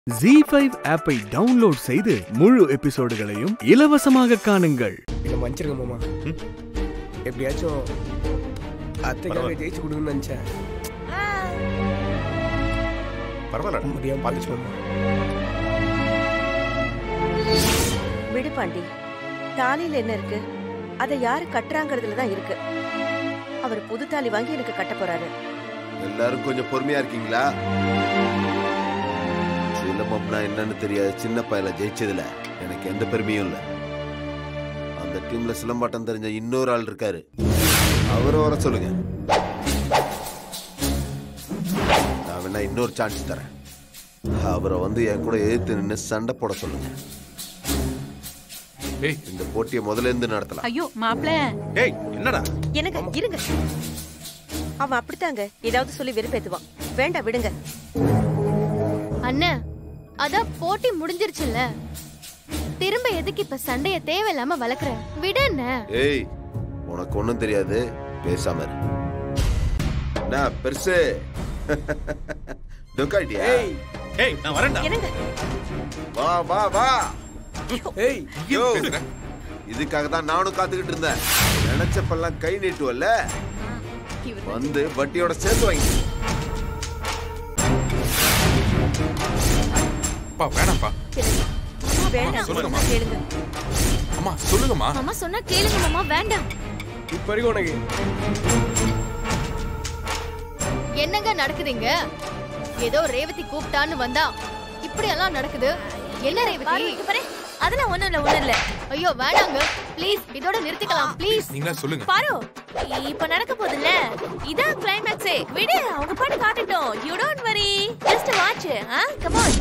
G five ஆப்பை download செய்து முழு எபிசோடுகளையும் இலவசமாக காணுங்கள் என்னை மன்னிச்சிருங்க மாமா எப்படியாச்சும் அத்தைக்காக ஜெயிச்சு கொடுங்கன்னு நினச்சேன் பரவாயில்ல முடியாம பார்த்துச்சு மாமா விடு பாண்டி தாலியில என்ன இருக்கு அதை யாரு கட்டுறாங்கிறதுல தான் இருக்கு அவர் புது தாலி வாங்கி எனக்கு கட்ட போறாரு எல்லாரும் கொஞ்சம் பொறுமையா இருக்கீங்களா சிலம்பம்னா என்னன்னு தெரியாத சின்ன பையல ஜெயிச்சதுல எனக்கு எந்த பெருமையும் இல்ல அந்த டீம்ல சிலம்பாட்டம் தெரிஞ்ச இன்னொரு ஆள் இருக்காரு அவரை வர சொல்லுங்க நான் வேணா இன்னொரு சான்ஸ் தரேன் அவரை வந்து என் கூட எதிர்த்து நின்று சண்டை போட சொல்லுங்க ஏய் இந்த போட்டியை முதல்ல இருந்து நடத்தலாம் ஐயோ மாப்ள ஏய் என்னடா எனக்கு இருங்க அவன் அப்படித்தாங்க ஏதாவது சொல்லி வெறுப்பேத்துவான் வேண்டாம் விடுங்க அண்ணன் அதான் போட்டி முடிஞ்சிருச்சுல்ல திரும்ப எதுக்கு இப்ப சண்டைய தேவையில்லாம வளர்க்குற விட அண்ணன் ஏய் உனக்கு ஒண்ணும் தெரியாது பேசாம இரு என்ன பெருசு டொக்காட்டியா ஏய் ஏய் நான் வரேன்டா என்னங்க வா வா வா ஏய் யோ இதுக்காக தான் நானும் காத்துக்கிட்டு இருந்தேன் நினைச்சப்பெல்லாம் கை நீட்டுவல்ல வந்து வட்டியோட சேர்த்து வாங்கி அப்பா வேணாம்ப்பா வேண்டாம் சொல்லுங்கம்மா. சொன்னா கேளுங்க அம்மா சொல்லுங்கம்மா மாமா சொன்னா கேளுங்க மாமா வேண்டாம் இப்போ வரைக்கும் உனக்கு என்னங்க நடக்குதுங்க ஏதோ ரேவதி கூப்பிட்டான்னு வந்தா இப்படி எல்லாம் நடக்குது என்ன ரேவதி அதெல்லாம் ஒண்ணும் இல்ல ஒண்ணும் இல்ல ஐயோ வேண்டாங்க ப்ளீஸ் இதோட நிறுத்திக்கலாம் ப்ளீஸ் நீங்களா சொல்லுங்க பாரு இப்ப நடக்க போகுதுல்ல இதான் கிளைமேக்ஸே விடு அவங்க பாட்டு காட்டட்டும் you don't worry just watch ah come on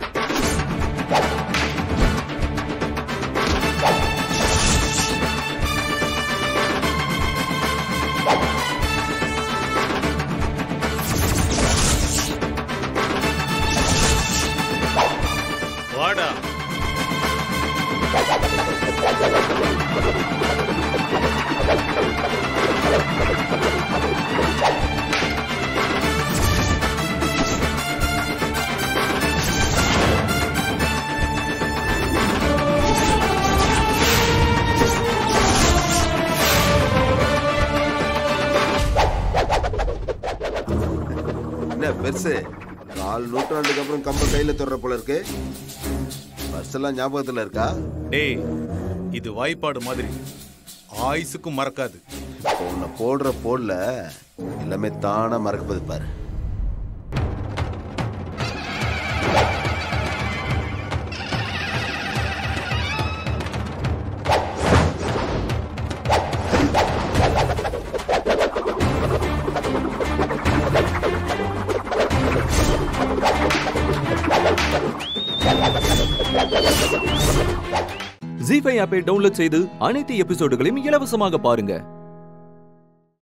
வாடா என்ன பெருசு நாலு நூற்றாண்டுக்கு அப்புறம் கம்ப கையில தொடுற போல இருக்கு பஸ் எல்லாம் ஞாபகத்துல இருக்கா டேய் இது வாய்ப்பாடு மாதிரி ஆயுசுக்கும் மறக்காது இப்போ உன்னை போடுற போடல எல்லாமே தானா மறக்கப்பது பாரு ஜி ஃபைவ் ஆப்பை டவுன்லோட் செய்து அனைத்து எபிசோடுகளையும் இலவசமாக பாருங்க